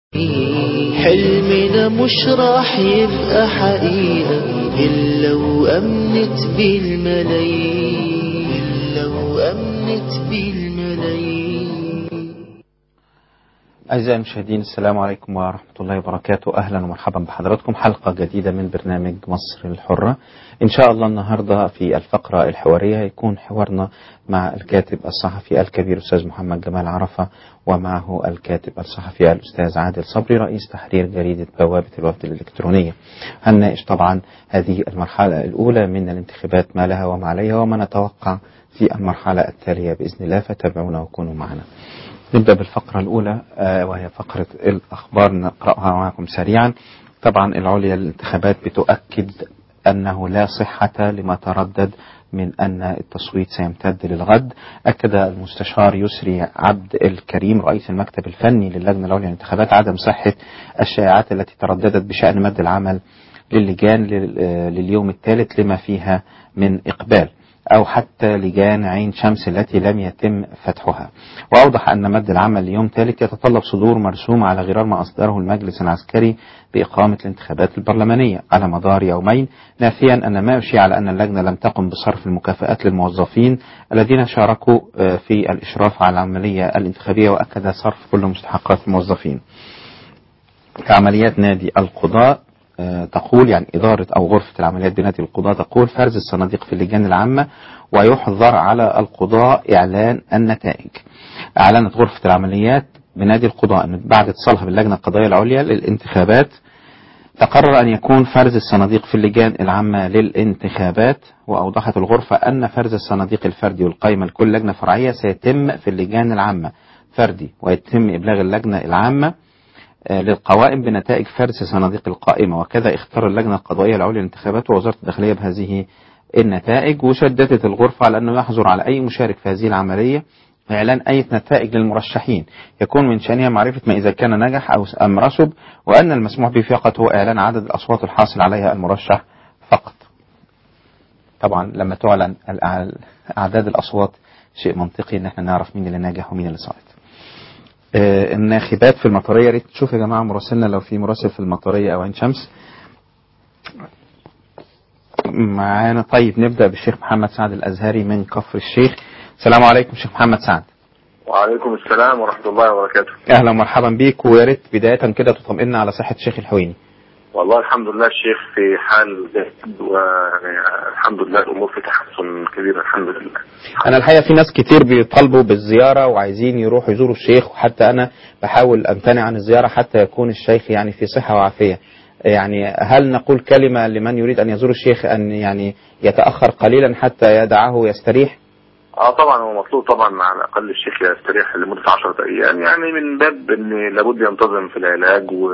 حلمنا مش راح يبقى حقيقة إلا وأمنت بالملايين إلا وأمنت بالملايين أعزائي المشاهدين السلام عليكم ورحمة الله وبركاته أهلا ومرحبا بحضراتكم حلقة جديدة من برنامج مصر الحرة إن شاء الله النهاردة في الفقرة الحوارية يكون حوارنا مع الكاتب الصحفي الكبير أستاذ محمد جمال عرفة ومعه الكاتب الصحفي الأستاذ عادل صبري رئيس تحرير جريدة بوابة الوفد الإلكترونية هنناقش طبعا هذه المرحلة الأولى من الانتخابات ما لها وما عليها وما نتوقع في المرحلة التالية بإذن الله فتابعونا وكونوا معنا نبدأ بالفقرة الأولى آه، وهي فقرة الأخبار نقرأها معكم سريعا طبعا العليا للانتخابات بتؤكد أنه لا صحة لما تردد من أن التصويت سيمتد للغد أكد المستشار يسري عبد الكريم رئيس المكتب الفني للجنة العليا للانتخابات عدم صحة الشائعات التي ترددت بشأن مد العمل للجان لل- آه، لليوم الثالث لما فيها من إقبال أو حتى لجان عين شمس التي لم يتم فتحها وأوضح أن مد العمل ليوم ثالث يتطلب صدور مرسوم على غرار ما أصدره المجلس العسكري بإقامة الانتخابات البرلمانية على مدار يومين نافيا أن ما يشيع على أن اللجنة لم تقم بصرف المكافآت للموظفين الذين شاركوا آه، في الإشراف على العملية الانتخابية وأكد صرف كل مستحقات الموظفين كعمليات نادي القضاء آه، تقول يعني إدارة أو غرفة العمليات بنادي القضاء تقول فرز الصناديق في اللجان العامة ويحظر على القضاء إعلان النتائج أعلنت غرفة العمليات بنادي القضاء أن بعد اتصالها باللجنة القضائية العليا للانتخابات تقرر أن يكون فرز الصناديق في اللجان العامة للانتخابات وأوضحت الغرفة أن فرز الصناديق الفردي والقائمة لكل لجنة فرعية سيتم في اللجان العامة فردي ويتم إبلاغ اللجنة العامة آه، للقوائم بنتائج فرز صناديق القائمة وكذا اختار اللجنة القضائية العليا للانتخابات ووزارة الداخلية بهذه النتائج وشددت الغرفة على أنه يحظر على أي مشارك في هذه العملية إعلان أي نتائج للمرشحين يكون من شأنها معرفة ما إذا كان نجح أو أم رسب وأن المسموح به فقط هو إعلان عدد الأصوات الحاصل عليها المرشح فقط طبعا لما تعلن الأع- أعداد الأصوات شيء منطقي إن احنا نعرف مين اللي ناجح ومين اللي ساقط آه، الناخبات في المطرية يا ريت تشوف يا جماعة مراسلنا لو في مراسل في المطرية أو عين شمس معانا طيب نبدأ بالشيخ محمد سعد الأزهري من كفر الشيخ السلام عليكم شيخ محمد سعد وعليكم السلام ورحمة الله وبركاته أهلا ومرحبا بيك ويا ريت بداية كده تطمئنا على صحة الشيخ الحويني والله الحمد لله الشيخ في حال جيد والحمد لله الأمور في تحسن كبير الحمد لله أنا الحقيقة في ناس كتير بيطالبوا بالزيارة وعايزين يروحوا يزوروا الشيخ وحتى أنا بحاول أمتنع عن الزيارة حتى يكون الشيخ يعني في صحة وعافية يعني هل نقول كلمة لمن يريد أن يزور الشيخ أن يعني يتأخر قليلا حتى يدعه يستريح اه طبعا هو مطلوب طبعا على الأقل الشيخ يستريح لمدة 10 أيام يعني من باب إن لابد ينتظم في العلاج و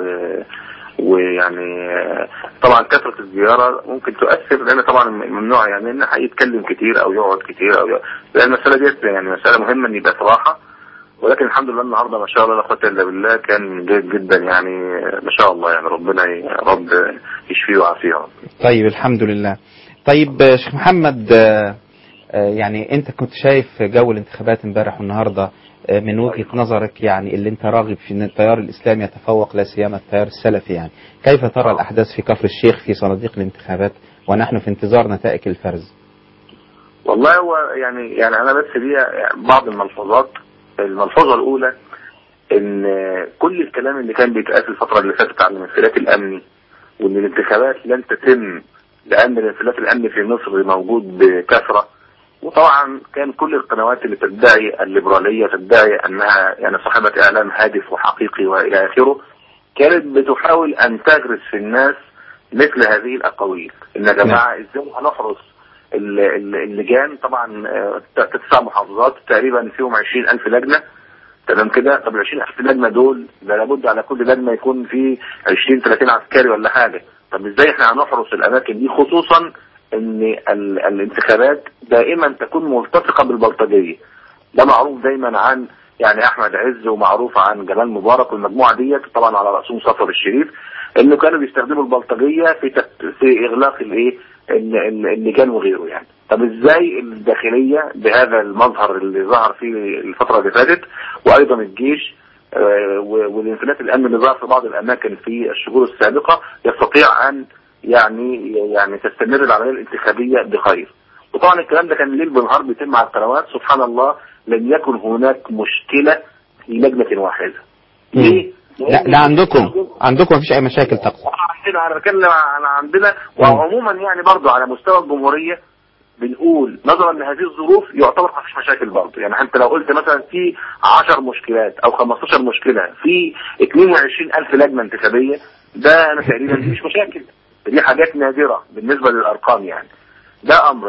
ويعني آه، طبعا كثرة الزيارة ممكن تؤثر لأن طبعا ممنوع يعني إن هيتكلم كتير أو يقعد كتير أو ي... لأن المسألة ديت يعني مسألة مهمة إن يبقى صراحة ولكن الحمد لله النهارده ما شاء الله لا قوه الا بالله كان جيد جدا يعني ما شاء الله يعني ربنا يا رب يشفيه ويعافيه يا رب. طيب الحمد لله طيب آه، شيخ محمد آه، آه، يعني انت كنت شايف جو الانتخابات امبارح والنهارده آه، من وجهة نظرك يعني اللي انت راغب في ان التيار الاسلامي يتفوق لا سيما التيار السلفي يعني كيف ترى الاحداث في كفر الشيخ في صناديق الانتخابات ونحن في انتظار نتائج الفرز والله هو يعني يعني انا بس ليا يعني بعض الملحوظات الملحوظه الاولى ان كل الكلام اللي كان بيتقال في الفتره اللي فاتت عن الانفلات الامني وان الانتخابات لن تتم لان الانفلات الامني في مصر موجود بكثره وطبعا كان كل القنوات اللي تدعي الليبراليه تدعي انها يعني صاحبه اعلام هادف وحقيقي والى اخره كانت بتحاول ان تغرس في الناس مثل هذه الاقاويل ان يا جماعه ازاي هنحرس ال- ال- اللجان طبعا آه، ت- تسع محافظات تقريبا فيهم 20000 لجنه تمام كده طب ال 20000 لجنه دول ده لابد على كل لجنه يكون في 20 30 عسكري ولا حاجه طب ازاي احنا هنحرس الاماكن دي خصوصا ان ال- الانتخابات دائما تكون ملتصقه بالبلطجيه ده معروف دايما عن يعني احمد عز ومعروف عن جمال مبارك والمجموعه ديت طبعا على راسهم صفر الشريف انه كانوا بيستخدموا البلطجيه في تك- في اغلاق الايه ال- ال- اللجان وغيره يعني طب ازاي الداخليه بهذا المظهر اللي ظهر فيه الفتره اللي فاتت وايضا الجيش آه، و- والانفلات الامني اللي ظهر في بعض الاماكن في الشهور السابقه يستطيع ان يعني يعني تستمر العمليه الانتخابيه بخير. وطبعا الكلام ده كان ليل بنهار بيتم على القنوات سبحان الله لم يكن هناك مشكله في لجنه واحده. ليه؟ لا ده عندكم عندكم مفيش اي مشاكل تقصد عندنا انا بتكلم عن عندنا وعموما يعني برضو على مستوى الجمهوريه بنقول نظرا لهذه الظروف يعتبر ما فيش مشاكل برضه يعني انت لو قلت مثلا في 10 مشكلات او 15 مشكله في 22000 لجنه انتخابيه ده انا تقريبا دي مش مشاكل دي حاجات نادره بالنسبه للارقام يعني ده امر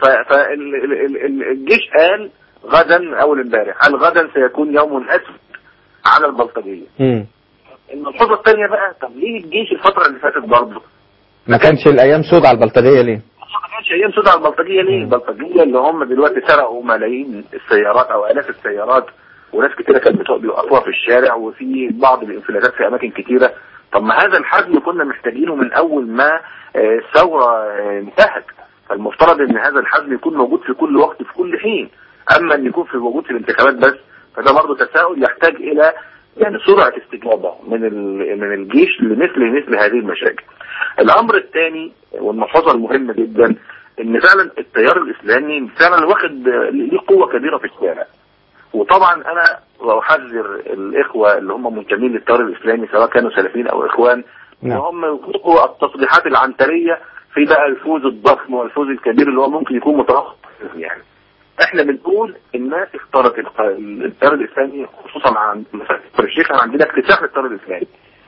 فالجيش قال غدا اول امبارح قال غدا سيكون يوم اسود على البلطجيه مم. الملحوظه الثانيه بقى طب ليه الجيش الفتره اللي فاتت برضه ما كانش الايام سود على البلطجيه ليه ما كانش ايام سود على البلطجيه ليه؟ البلطجيه اللي هم دلوقتي سرقوا ملايين السيارات او الاف السيارات وناس كتيره كانت بتقف- بيوقفوها في الشارع وفي بعض الانفلاتات في اماكن كتيره طب ما هذا الحجم كنا محتاجينه من اول ما آه، الثوره آه، انتهت فالمفترض ان هذا الحجم يكون موجود في كل وقت في كل حين اما ان يكون في موجود في الانتخابات بس فده برضه تساؤل يحتاج الى يعني سرعه استجابه من ال- من الجيش لمثل مثل هذه المشاكل. الامر الثاني والملحوظه المهمه جدا ان فعلا التيار الاسلامي فعلا واخد ليه قوه كبيره في الشارع. وطبعا انا واحذر الاخوه اللي هم منتمين للتيار الاسلامي سواء كانوا سلفيين او اخوان ان نعم. هم يطلقوا التصريحات العنتريه في بقى الفوز الضخم والفوز الكبير اللي هو ممكن يكون متوقع يعني. احنا بنقول الناس اختارت الق- التيار الاسلامي خصوصا عن مسافه كفر الشيخ كان عندنا اكتساح للتيار الاسلامي.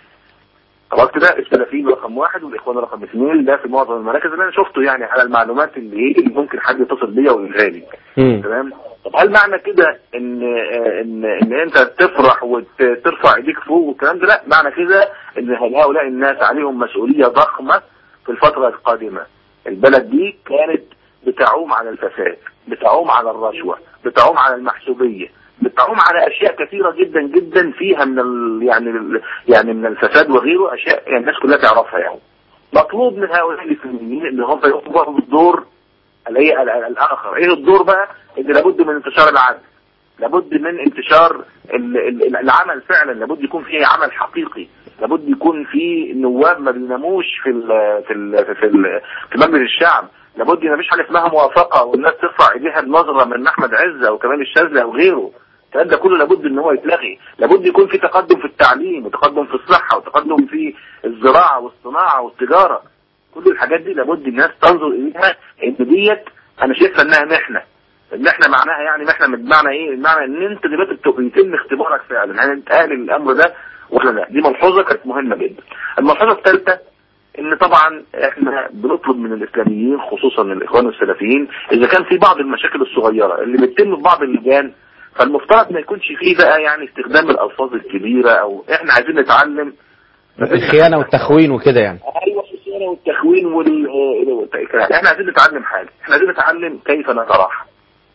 خلاص كده السلفيين رقم واحد والاخوان رقم اثنين ده في معظم المراكز اللي انا شفته يعني على المعلومات اللي ايه اللي ممكن حد يتصل بيا ويقولها لي. مم. تمام طب هل معنى كده ان آه، ان ان انت تفرح وترفع ايديك فوق والكلام ده لا معنى كده ان هؤلاء الناس عليهم مسؤوليه ضخمه في الفتره القادمه البلد دي كانت بتعوم على الفساد بتعوم على الرشوه بتعوم على المحسوبيه بتعوم على اشياء كثيره جدا جدا فيها من ال يعني ال يعني من الفساد وغيره اشياء يعني الناس كلها تعرفها يعني مطلوب من هؤلاء الاسلاميين ان هم يقوموا بالدور اللي هي ال- ال- الاخر ايه الدور بقى ان لابد من انتشار العدل لابد من انتشار ال- ال- العمل فعلا لابد يكون فيه عمل حقيقي لابد يكون في نواب ما بيناموش في ال في ال في ال في مجلس الشعب لابد ما فيش حاجه اسمها موافقه والناس ترفع ايديها بنظره من احمد عزه او كمال الشاذلي او غيره الكلام ده كله لابد ان هو يتلغي لابد يكون في تقدم في التعليم وتقدم في الصحه وتقدم في الزراعه والصناعه والتجاره كل الحاجات دي لابد الناس تنظر اليها ان ديت انا شايفها انها محنه المحنه معناها يعني محنه بمعنى ايه؟ بمعنى ان انت دلوقتي بت- بيتم اختبارك فعلا هل انت اهل الامر ده ولا لا؟ دي ملحوظه كانت مهمه جدا. الملحوظه الثالثه ان طبعا احنا بنطلب من الاسلاميين خصوصا الاخوان والسلفيين اذا كان في بعض المشاكل الصغيره اللي بتتم في بعض اللجان فالمفترض ما يكونش فيه بقى يعني استخدام الالفاظ الكبيره او احنا عايزين نتعلم الخيانه والتخوين وكده يعني ايوه الصيانه والتخوين وال والت- احنا عايزين نتعلم حاجه احنا عايزين نتعلم كيف نتراحم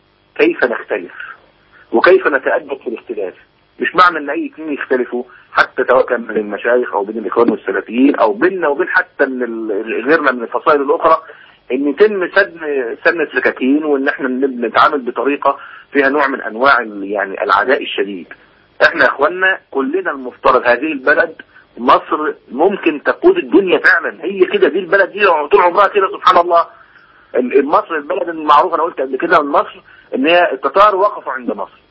كيف نختلف وكيف نتأدب في الاختلاف مش معنى ان اي اثنين يختلفوا حتى سواء كان بين المشايخ او بين الاخوان والسلفيين او بيننا وبين حتى من ال- غيرنا من الفصائل الاخرى ان يتم سد سن السكاكين وان احنا نب- نتعامل بطريقه فيها نوع من انواع ال- يعني العداء الشديد. احنا يا اخوانا كلنا المفترض هذه البلد مصر ممكن تقود الدنيا فعلا هي كده دي البلد دي طول عمرها كده سبحان الله ال- مصر البلد المعروف انا قلت قبل كده من مصر ان هي التتار وقفوا عند مصر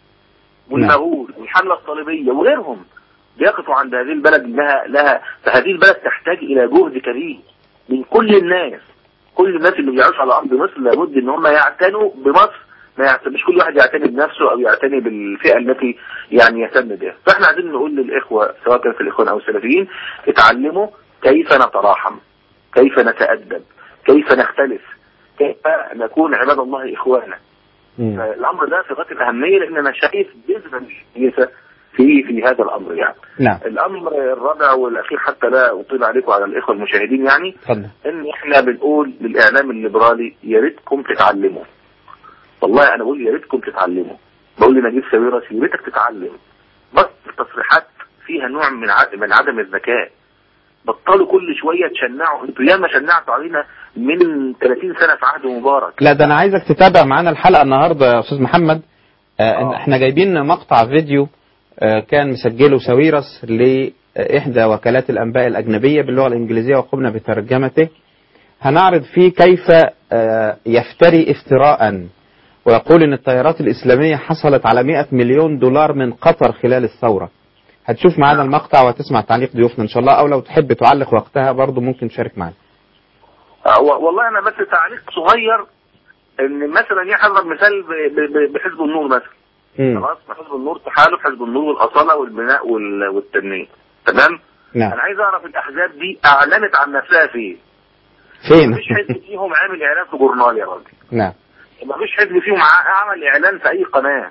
والمغول والحمله الصليبيه وغيرهم بيقفوا عند هذه البلد انها لها فهذه البلد تحتاج الى جهد كبير من كل الناس كل الناس اللي بيعيشوا على ارض مصر لابد ان هم يعتنوا بمصر ما يعت... مش كل واحد يعتني بنفسه او يعتني بالفئه التي يعني يهتم بها فاحنا عايزين نقول للاخوه سواء كان في الاخوان او السلفيين اتعلموا كيف نتراحم كيف نتادب كيف نختلف كيف نكون عباد الله اخوانا مم. الامر ده في غايه الاهميه لان انا شايف بذره كويسه في في هذا الامر يعني. نعم الامر الرابع والاخير حتى لا اطيل عليكم على الاخوه المشاهدين يعني اتفضل ان احنا بنقول للاعلام الليبرالي يا ريتكم تتعلموا. والله انا بقول يا ريتكم تتعلموا. بقول لنجيب ساويرس يا ريتك تتعلم. بس التصريحات فيها نوع من ع- من عدم الذكاء. بطلوا كل شويه تشنعوا انتوا ياما شنعتوا علينا من 30 سنه في عهد مبارك. لا ده انا عايزك تتابع معانا الحلقه النهارده يا استاذ محمد آه إن آه. احنا جايبين مقطع فيديو آه، كان مسجله ساويرس لإحدى وكالات الأنباء الأجنبية باللغة الإنجليزية وقمنا بترجمته هنعرض فيه كيف آه، يفتري افتراء ويقول إن الطيارات الإسلامية حصلت على 100 مليون دولار من قطر خلال الثورة هتشوف معانا المقطع وهتسمع تعليق ضيوفنا إن شاء الله أو لو تحب تعلق وقتها برضو ممكن تشارك معنا آه، و- والله انا بس تعليق صغير ان مثلا يحضر مثال ب- ب- بحزب النور مثلا مم. خلاص حزب النور تحالف حزب النور والاصاله والبناء وال- والتنميه تمام نعم انا عايز اعرف الاحزاب دي اعلنت عن نفسها فين فين مفيش حزب فيهم عامل اعلان في جورنال يا راجل نعم مفيش حزب فيهم ع- عمل اعلان في اي قناه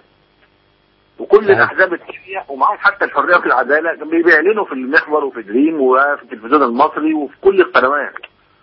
وكل صحيح. الاحزاب التانية ومعاهم حتى الحريه والعداله كانوا بيعلنوا في المحور وفي دريم وفي التلفزيون المصري وفي كل القنوات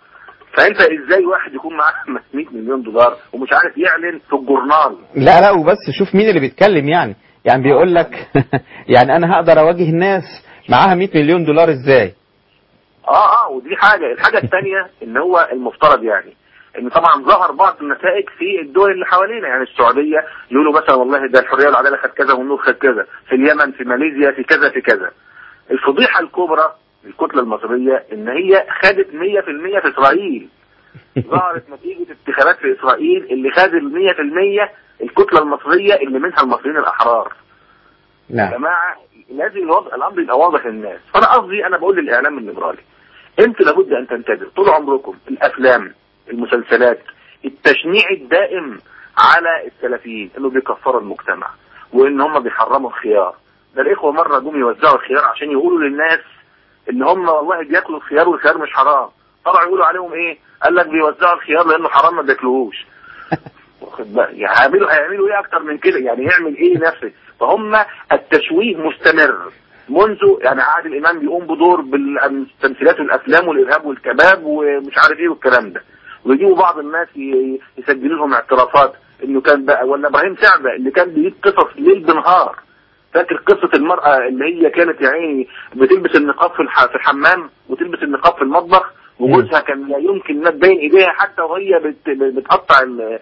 فانت ازاي واحد يكون معاه 100 مليون دولار ومش عارف يعلن في الجورنال لا لا وبس شوف مين اللي بيتكلم يعني يعني بيقول لك يعني انا هقدر اواجه الناس معاها 100 مليون دولار ازاي اه اه ودي حاجه الحاجه الثانيه ان هو المفترض يعني ان طبعا ظهر بعض النتائج في الدول اللي حوالينا يعني السعوديه يقولوا مثلا والله ده الحريه والعداله خد كذا والنور خد كذا في اليمن في ماليزيا في كذا في كذا الفضيحه الكبرى الكتله المصريه ان هي خدت 100% في اسرائيل ظهرت نتيجه انتخابات في اسرائيل اللي خد ال 100% الكتله المصريه اللي منها المصريين الاحرار يا نعم جماعه لازم الوضع الامر يبقى واضح للناس فانا قصدي انا بقول للاعلام الليبرالي انتوا لابد ان تنتبهوا طول عمركم الافلام المسلسلات التشنيع الدائم على السلفيين انه بيكفروا المجتمع وان هم بيحرموا الخيار ده الاخوه مره جم يوزعوا الخيار عشان يقولوا للناس ان هم والله بياكلوا الخيار والخيار مش حرام طلعوا يقولوا عليهم ايه قال لك بيوزعوا الخيار لانه حرام ما بياكلوهوش واخد بالك؟ يعني هيعملوا هيعملوا ايه اكتر من كده يعني يعمل ايه نفسه فهم التشويه مستمر منذ يعني عادل امام بيقوم بدور بالتمثيلات والافلام والارهاب والكباب ومش عارف ايه والكلام ده ويجيبوا بعض الناس ي- يسجلوا لهم اعترافات انه كان بقى ولا ابراهيم سعده اللي كان بيجيب قصص ليل بنهار فاكر قصة المرأة اللي هي كانت يا عيني بتلبس النقاب في الح- في الحمام وتلبس النقاب في المطبخ وجوزها كان لا يمكن انها تبين ايديها حتى وهي بت- بتقطع ال-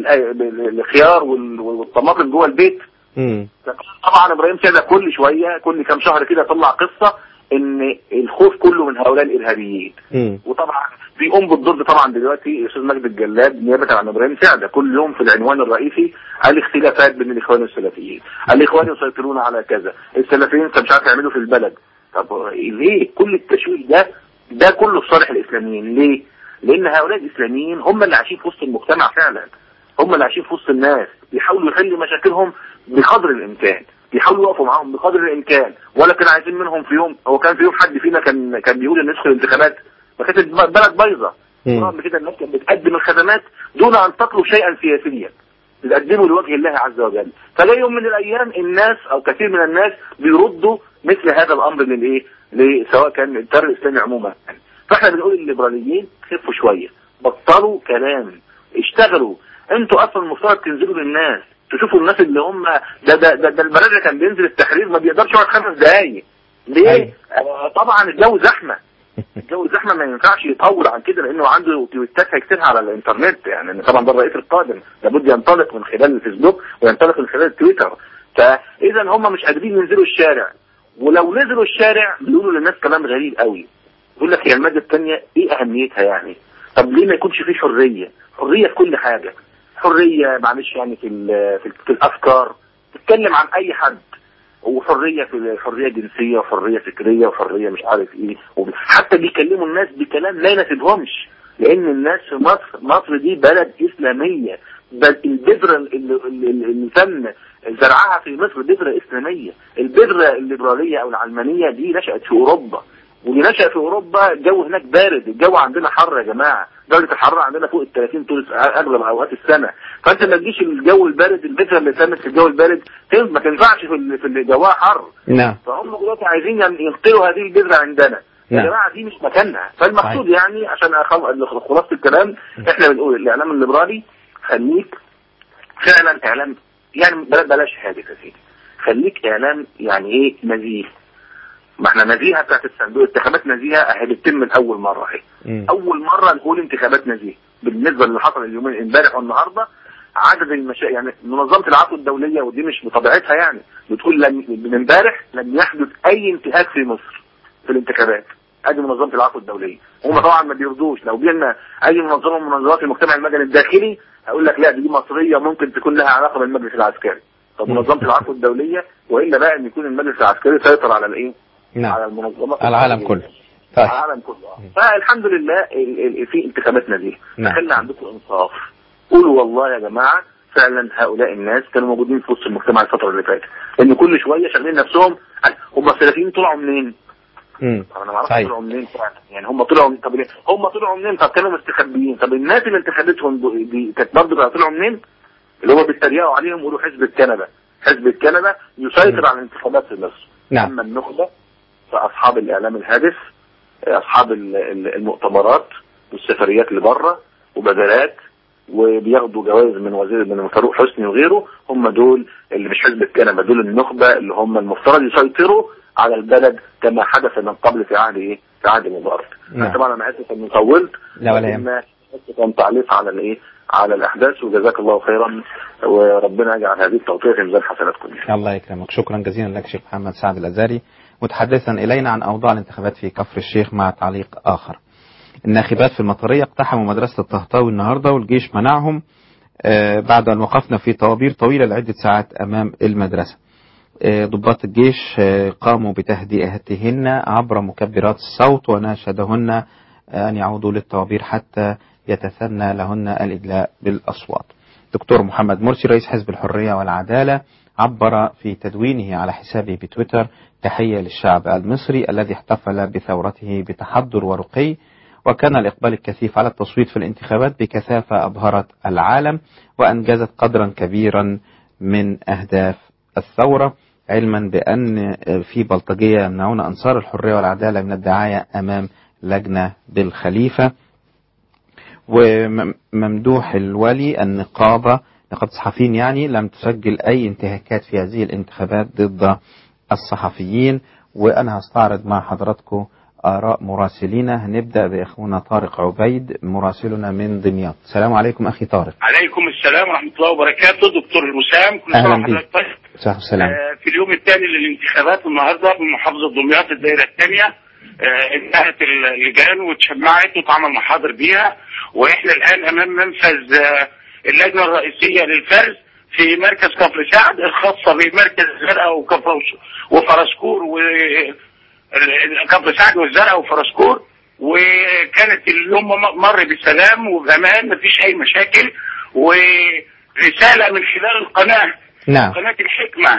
ال- الخيار وال- والطماطم جوه البيت مم. طبعا ابراهيم سعده كل شويه كل كام شهر كده يطلع قصه ان الخوف كله من هؤلاء الارهابيين مم. وطبعا بيقوم بالدور ده طبعا دلوقتي الاستاذ مجد الجلاد نيابه عن ابراهيم سعده كل يوم في العنوان الرئيسي الاختلافات بين الاخوان والسلفيين الاخوان يسيطرون على كذا السلفيين مش عارف يعملوا في البلد طب ليه كل التشويه ده ده كله في صالح الاسلاميين ليه لان هؤلاء الاسلاميين هم اللي عايشين في وسط المجتمع فعلا هم اللي عايشين في وسط الناس بيحاولوا يحلوا مشاكلهم بقدر الامكان بيحاولوا يقفوا معاهم بقدر الامكان ولا كانوا عايزين منهم في يوم هو كان في يوم حد فينا كان كان بيقول ان ندخل الانتخابات ما كانت البلد بايظه مم. رغم كده الناس كانت بتقدم الخدمات دون ان تطلب شيئا سياسيا بتقدمه لوجه الله عز وجل فجاء يوم من الايام الناس او كثير من الناس بيردوا مثل هذا الامر للايه ل- سواء كان التيار الاسلامي عموما فاحنا بنقول للليبراليين خفوا شويه بطلوا كلام اشتغلوا انتوا اصلا المفترض تنزلوا للناس تشوفوا الناس اللي هم ده ده ده, ده البرادة كان بينزل التحرير ما بيقدرش يقعد خمس دقايق ليه؟ أيوة. آه طبعا الجو زحمه الجو زحمه ما ينفعش يطول عن كده لانه عنده تويتات هيكتبها على الانترنت يعني طبعا ده الرئيس القادم لابد ينطلق من خلال الفيسبوك وينطلق من خلال التويتر فاذا هم مش قادرين ينزلوا الشارع ولو نزلوا الشارع بيقولوا للناس كلام غريب قوي يقول لك هي الماده الثانيه ايه اهميتها يعني طب ليه ما يكونش فيه حريه حريه في كل حاجه حريه معلش يعني في ال- في, ال- في الافكار تتكلم عن اي حد وحريه في حريه جنسيه وحريه فكريه وحريه مش عارف ايه وب- حتى بيكلموا الناس بكلام لا يناسبهمش لان الناس في مصر مصر دي بلد اسلاميه بل البذره اللي, اللي, اللي تم زرعها في مصر بذره اسلاميه البذره الليبراليه او العلمانيه دي نشات في اوروبا واللي نشأ في اوروبا الجو هناك بارد الجو عندنا حر يا جماعه درجه الحراره عندنا فوق ال 30 طول اغلب اوقات السنه فانت ما تجيش الجو البارد البذره اللي تمت في الجو البارد تم- ما تنفعش في ال- في الجو حر نعم فهم دلوقتي عايزين ين- ينقلوا هذه البذره عندنا يا نعم. جماعه دي مش مكانها فالمقصود صحيح. يعني عشان أخل- خلاصه الكلام احنا بنقول الاعلام الليبرالي خليك فعلا اعلام يعني بلا- بلاش هادف يا سيدي خليك اعلام يعني ايه نزيه ما احنا نزيهه بتاعت الصندوق انتخابات نزيهه اهي بتتم من اول مره اهي مم. اول مره نقول انتخابات نزيهه بالنسبه للي حصل اليومين امبارح والنهارده عدد المشا يعني منظمه العفو الدوليه ودي مش بطبيعتها يعني بتقول لم من امبارح لم يحدث اي انتهاك في مصر في الانتخابات ادي منظمه العفو الدوليه هم طبعا ما بيرضوش لو جينا اي منظمه من منظمات المجتمع المدني الداخلي هقول لك لا دي مصريه ممكن تكون لها علاقه بالمجلس العسكري طب مم. منظمه العفو الدوليه والا بقى ان يكون المجلس العسكري سيطر على الايه؟ نعم على المنظمات العالم الدولية. كله طيب العالم كله آه. فالحمد لله ال- ال- في انتخابات نزيهه نعم. خلي عندكم انصاف قولوا والله يا جماعه فعلا هؤلاء الناس كانوا موجودين في وسط المجتمع الفتره اللي فاتت لان كل شويه شاغلين نفسهم هم السلفيين طلعوا منين؟ مم. طب انا ما اعرفش صحيح. طلعوا منين فعلا يعني هم طلعوا من طب ليه؟ هم طلعوا منين طب كانوا مستخبيين طب الناس اللي انتخبتهم دو- دي كانت برضه بقى طلعوا منين؟ اللي هو بيتريقوا عليهم يقولوا حزب الكنبه حزب الكنبه يسيطر على الانتخابات في مصر نعم. اما النخبه فاصحاب الاعلام الهادف اصحاب ال- ال- المؤتمرات والسفريات اللي بره وبدلات وبياخدوا جوائز من وزير من فاروق حسني وغيره هم دول اللي مش حزب الكنبه دول النخبه اللي هم المفترض يسيطروا على البلد كما حدث من قبل في عهد ايه؟ في عهد مبارك. نعم. طبعا انا اسف اني طولت لا ولا لكن يهمك. بس كان تعليق على الايه؟ على الاحداث وجزاك الله خيرا وربنا يجعل هذه التوقيع في ميزان حسناتكم. الله يكرمك شكرا جزيلا لك شيخ محمد سعد الأزاري متحدثا إلينا عن أوضاع الانتخابات في كفر الشيخ مع تعليق آخر الناخبات في المطرية اقتحموا مدرسة الطهطاوي النهاردة والجيش منعهم آه، بعد أن وقفنا في طوابير طويلة لعدة ساعات أمام المدرسة آه، ضباط الجيش آه، قاموا بتهدئتهن عبر مكبرات الصوت وناشدهن آه، أن يعودوا للطوابير حتى يتثنى لهن الإدلاء بالأصوات دكتور محمد مرسي رئيس حزب الحرية والعدالة عبر في تدوينه على حسابه بتويتر تحية للشعب المصري الذي احتفل بثورته بتحضر ورقي وكان الإقبال الكثيف على التصويت في الانتخابات بكثافة أبهرت العالم وأنجزت قدرا كبيرا من أهداف الثورة علما بأن في بلطجية يمنعون أنصار الحرية والعدالة من الدعاية أمام لجنة بالخليفة وممدوح الولي النقابة نقابة الصحفيين يعني لم تسجل أي انتهاكات في هذه الانتخابات ضد الصحفيين وأنا هستعرض مع حضراتكم آراء مراسلينا هنبدأ بإخونا طارق عبيد مراسلنا من دمياط السلام عليكم أخي طارق عليكم السلام ورحمة الله وبركاته دكتور الوسام كل سنة أهلا بك. وحضرتك طيب صح السلام آه، في اليوم الثاني للانتخابات النهارده في محافظة دمياط الدائرة الثانية آه، انتهت اللجان واتشمعت واتعمل محاضر بيها واحنا الآن أمام منفذ آه، اللجنة الرئيسية للفرز في مركز كفر سعد الخاصة بمركز الزرقاء وكفر وفرسكور و ال- كفر سعد والزرقاء وفرسكور وكانت اليوم م- مر بسلام وبأمان مفيش أي مشاكل ورسالة من خلال القناة نعم قناة الحكمة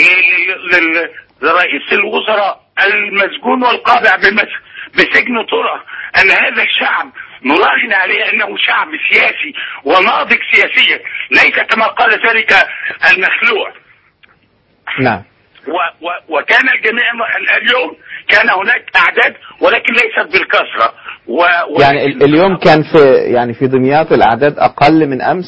ل- لل- لرئيس الوزراء المسجون والقابع بمس- بسجن طرة أن هذا الشعب نراهن عليه أنه شعب سياسي وناضج سياسيا ليس كما قال ذلك المخلوع نعم و و وكان الجميع م- اليوم كان هناك أعداد ولكن ليست بالكثرة و و- يعني ال- اليوم كان في يعني في دمياط الأعداد أقل من أمس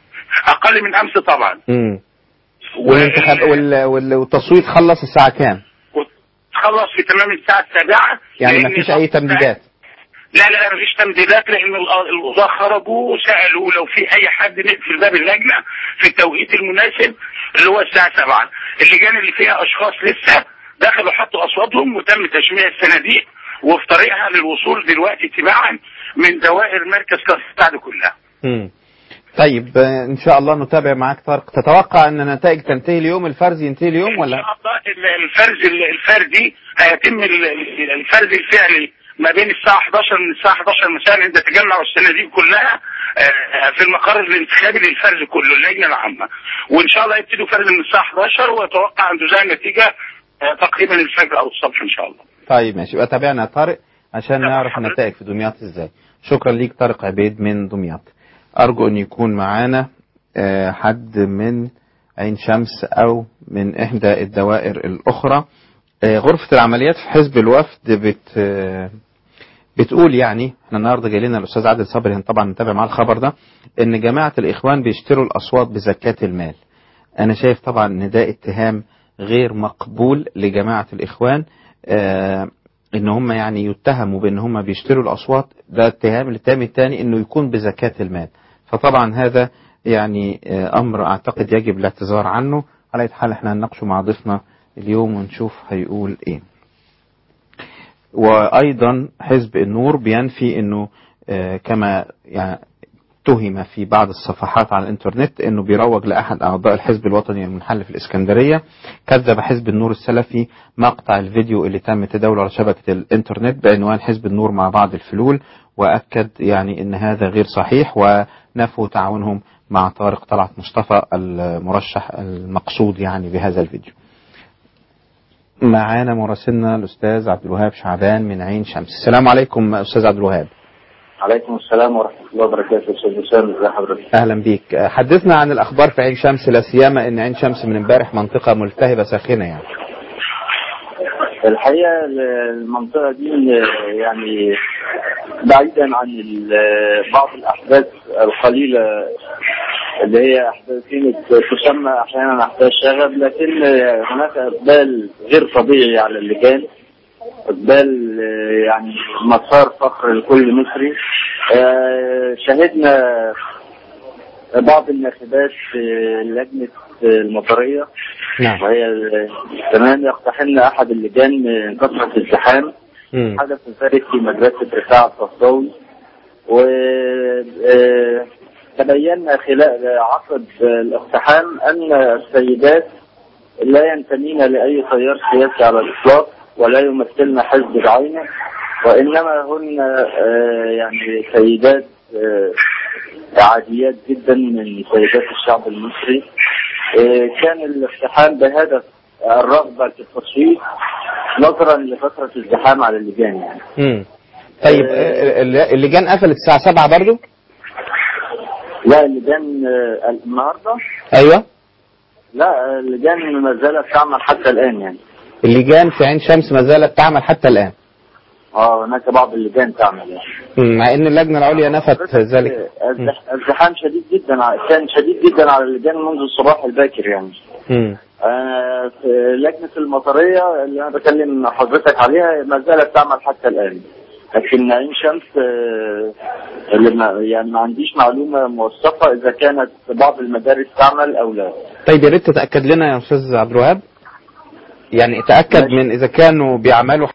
أقل من أمس طبعا امم والانتخاب وال- وال- والتصويت خلص الساعة كام؟ خلص في تمام الساعة السابعة يعني لأن ما فيش أي تمديدات لا لا لا مفيش تمديدات لان الق- القضاة خرجوا وسالوا لو في اي حد نقفل باب اللجنه في التوقيت المناسب اللي هو الساعه 7 اللجان اللي فيها اشخاص لسه دخلوا حطوا اصواتهم وتم تجميع الصناديق وفي طريقها للوصول دلوقتي تباعا من دوائر مركز كفر سعد كلها. مم. طيب آه، ان شاء الله نتابع معاك طارق تتوقع ان النتائج تنتهي اليوم الفرز ينتهي اليوم ان ولا شاء الله ال- الفرز ال- الفردي هيتم ال- ال- الفرز الفعلي ما بين الساعه 11 من الساعه 11 مساء عند تجمع الصناديق كلها آه، في المقر الانتخابي للفرز كله اللجنه العامه وان شاء الله يبتدوا فرز من الساعه 11 واتوقع ان تزال النتيجه آه، تقريبا الفجر او الصبح ان شاء الله طيب ماشي يبقى تابعنا يا طارق عشان تمام نعرف حضرتك. النتائج في دمياط ازاي شكرا ليك طارق عبيد من دمياط ارجو ان يكون معانا آه، حد من عين شمس او من احدى الدوائر الاخرى آه، غرفة العمليات في حزب الوفد بت آه، بتقول يعني احنا النهارده جاي لنا الاستاذ عادل صبري هن طبعا نتابع معاه الخبر ده ان جماعه الاخوان بيشتروا الاصوات بزكاه المال انا شايف طبعا ان ده اتهام غير مقبول لجماعه الاخوان آه ان هم يعني يتهموا بان هم بيشتروا الاصوات ده اتهام الاتهام الثاني انه يكون بزكاه المال فطبعا هذا يعني آه، أمر أعتقد يجب الاعتذار عنه على أي حال احنا هنناقشه مع ضيفنا اليوم ونشوف هيقول إيه وأيضا حزب النور بينفي أنه آه، كما يعني اتهم في بعض الصفحات على الانترنت انه بيروج لاحد اعضاء الحزب الوطني المنحل في الاسكندريه كذب حزب النور السلفي مقطع الفيديو اللي تم تداوله على شبكه الانترنت بعنوان حزب النور مع بعض الفلول واكد يعني ان هذا غير صحيح ونفوا تعاونهم مع طارق طلعت مصطفى المرشح المقصود يعني بهذا الفيديو معانا مراسلنا الاستاذ عبد الوهاب شعبان من عين شمس السلام عليكم استاذ عبد الوهاب عليكم السلام ورحمة الله وبركاته أستاذ وسام ازي حضرتك؟ اهلا بيك حدثنا عن الاخبار في عين شمس لا سيما ان عين شمس من امبارح منطقه ملتهبه ساخنه يعني الحقيقة المنطقة دي يعني بعيدا عن ال- بعض الأحداث القليلة اللي هي أحداث كانت تسمى أحيانا أحداث شغب لكن هناك إقبال غير طبيعي على اللجان إقبال يعني مسار فخر لكل مصري آه، شهدنا بعض الناخبات في لجنة المطرية نعم وهي ال- كمان يقتحمن احد اللجان من كثره الزحام مم. حدث ذلك في مدرسه رفاعه الطفطاوي و آه، تبين خلال عقد الاقتحام ان السيدات لا ينتمين لاي تيار سياسي على الاطلاق ولا يمثلن حزب بعينه وانما هن آه، يعني سيدات آه، عاديات جدا من سيدات الشعب المصري آه، كان الاقتحام بهدف الرغبة في التصويت نظرا لفترة الزحام على اللجان يعني. مم. طيب آه، ال- اللجان قفلت الساعه 7 برضو لا اللجان آه، النهاردة ايوه لا اللجان ما زالت تعمل حتى الآن يعني اللجان في عين شمس ما زالت تعمل حتى الان اه هناك بعض اللجان تعمل يعني. مم. مع ان اللجنه العليا نفت ذلك آه، الزح- الزحام شديد جدا ع- كان شديد جدا على اللجان منذ الصباح الباكر يعني مم. آه، في لجنة المطرية اللي أنا بكلم حضرتك عليها ما زالت تعمل حتى الآن لكن عين شمس آه، اللي ما يعني ما عنديش معلومة موثقة إذا كانت بعض المدارس تعمل أو لا طيب يا ريت تتاكد لنا يا استاذ عبد الوهاب يعني تاكد من اذا كانوا بيعملوا